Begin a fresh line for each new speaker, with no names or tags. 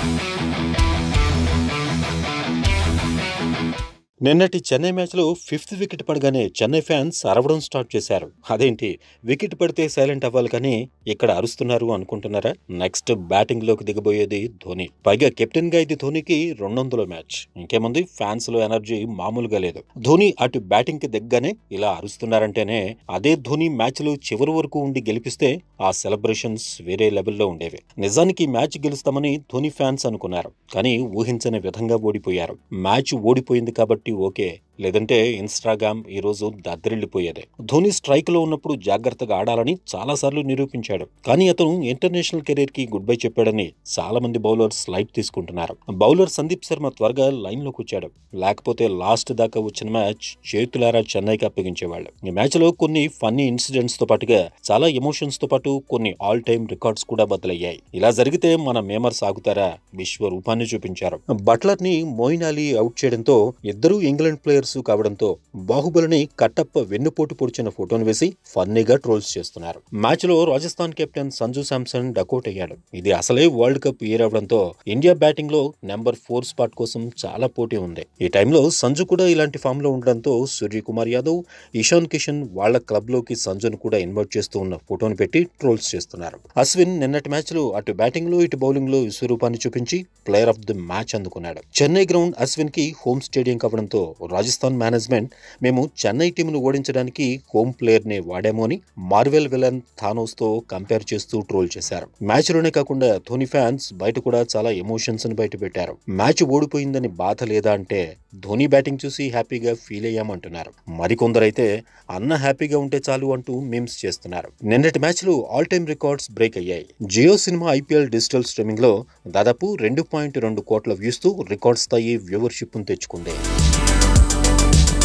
నిన్నటి చెన్నై మ్యాచ్లో fifth wicket పడగానే చెన్నై ఫ్యాన్స్ అరవడం స్టార్ట్ చేశారు అదేంటి వికెట్ పడితే సైలెంట్ అవ్వాలి కానీ ఇక్కడ అరుస్తున్నారు అనుకుంటున్నారా నెక్స్ట్ బ్యాటింగ్ లోకి దిగబోయేది ధోని పైగా కెప్టెన్ గా ఇది ధోనికి రెండు వందల మ్యాచ్ ఇంకేముంది ఫ్యాన్స్ లో ఎనర్జీ మామూలుగా లేదు ధోని అటు బ్యాటింగ్ కి దిగ్గానే ఇలా అరుస్తున్నారంటేనే అదే ధోని మ్యాచ్ లో చివరి వరకు ఉండి గెలిపిస్తే ఆ సెలబ్రేషన్స్ వేరే లెవెల్లో ఉండేవి నిజానికి ఈ మ్యాచ్ గెలుస్తామని ధోని ఫ్యాన్స్ అనుకున్నారు కానీ ఊహించని విధంగా ఓడిపోయారు మ్యాచ్ ఓడిపోయింది కాబట్టి ఓకే లేదంటే ఇన్స్టాగ్రామ్ ఈ రోజు దద్దరిల్లిపోయేదే ధోని స్ట్రైక్ లో ఉన్నప్పుడు జాగ్రత్తగా ఆడాలని చాలా సార్లు నిరూపించాడు కానీ అతను ఇంటర్నేషనల్ కెరీర్ కి గుడ్ బై చెప్పాడని చాలా మంది బౌలర్స్ లైట్ తీసుకుంటున్నారు బౌలర్ సందీప్ శర్మ త్వరగా లైన్ లోకి వచ్చాడు లేకపోతే లాస్ట్ దాకా వచ్చిన మ్యాచ్ చేతులారా చెన్నైకి అప్పగించేవాళ్ళు ఈ మ్యాచ్ లో కొన్ని ఫన్నీ ఇన్సిడెంట్స్ తో పాటుగా చాలా ఎమోషన్స్ తో పాటు కొన్ని ఆల్ టైమ్ రికార్డ్స్ కూడా బదులయ్యాయి ఇలా జరిగితే మన మేమర్ సాగుతారా విశ్వ రూపాన్ని చూపించారు బట్లర్ ని మోయిన్ అలీ అవుట్ చేయడంతో ఇద్దరు ఇంగ్లాండ్ ప్లేయర్స్ కావడంతో బాహుబలిని కట్టప్ప వెన్నుపోటు పొడిచిన ఫోటోను వేసి ఫన్నీగా ట్రోల్స్ చేస్తున్నారు మ్యాచ్ లో రాజస్థాన్ కెప్టెన్ సంజు శాంసన్ డకౌట్ అయ్యాడు ఇది అసలే వరల్డ్ కప్ ఇయర్ అవడంతో ఇండియా బ్యాటింగ్ లో నెంబర్ ఫోర్ స్పాట్ కోసం చాలా పోటీ ఉంది ఈ టైంలో సంజు కూడా ఇలాంటి ఫామ్ లో ఉండడంతో సూర్యకుమార్ యాదవ్ ఇషాన్ కిషన్ వాళ్ల క్లబ్ లోకి సంజును కూడా ఇన్వైట్ చేస్తూ ఉన్న ఫోటోను పెట్టి ట్రోల్స్ చేస్తున్నారు అశ్విన్ నిన్నటి మ్యాచ్ లో అటు బ్యాటింగ్ లో ఇటు బౌలింగ్ లో విశ్వరూపాన్ని చూపించి ప్లేయర్ ఆఫ్ ది మ్యాచ్ అందుకున్నాడు చెన్నై గ్రౌండ్ అశ్విన్ కి హోమ్ స్టేడియం కావడంతో రాజస్థాన్ మేనేజ్మెంట్ మేము చెన్నై టీంను ఓడించడానికి హోమ్ ప్లేయర్ నే వాడాము అని మార్వెల్ విలన్ థానోస్ తో కంపేర్ చేస్తూ ట్రోల్ చేశారు మ్యాచ్ లోనే కాకుండా ధోని ఫ్యాన్స్ బయట కూడా చాలా ఎమోషన్స్ ని బయట పెట్టారు మ్యాచ్ ఓడిపోయిందని బాధ లేదా అంటే ధోని బ్యాటింగ్ చూసి హ్యాపీగా ఫీల్ అయ్యామంటున్నారు మరికొందరైతే అన్న హ్యాపీగా ఉంటే చాలు అంటూ మీమ్స్ చేస్తున్నారు నిన్నటి మ్యాచ్ లో ఆల్ టైమ్ రికార్డ్స్ బ్రేక్ అయ్యాయి Jio cinema IPL digital streaming లో దాదాపు రెండు పాయింట్ రెండు కోట్ల వ్యూస్ తో రికార్డ్ స్థాయి వ్యూవర్షిప్ తెచ్చుకుంది